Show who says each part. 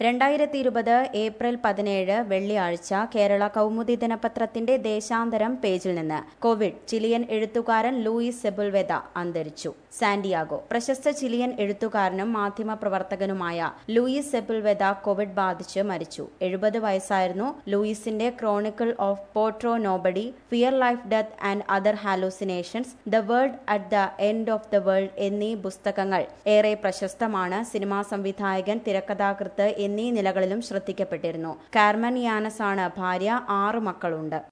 Speaker 1: രണ്ടായിരത്തി ഇരുപത് ഏപ്രിൽ പതിനേഴ് വെള്ളിയാഴ്ച കേരള കൗമുദി ദിനപത്രത്തിന്റെ ദേശാന്തരം പേജിൽ നിന്ന് കോവിഡ് ചിലിയൻ എഴുത്തുകാരൻ ലൂയിസ് സെബുൽവെദ അന്തരിച്ചു സാന്റിയാഗോ പ്രശസ്ത ചിലിയൻ എഴുത്തുകാരനും മാധ്യമ പ്രവർത്തകനുമായ ലൂയിസ് സെബുൽവെദ കോവിഡ് ബാധിച്ച് മരിച്ചു എഴുപത് വയസ്സായിരുന്നു ലൂയിസിന്റെ chronicle of Pedro nobody fear life death and other hallucinations the world at the end of the world എന്നീ പുസ്തകങ്ങൾ ഏറെ പ്രശസ്തമാണ് സിനിമാ സംവിധായകൻ തിരക്കഥാകൃത്ത് എന്നീ നിലകളിലും ശ്രദ്ധിക്കപ്പെട്ടിരുന്നു കാർമൻ യാനസ് ആണ് ഭാര്യ ആറ് മക്കളുണ്ട്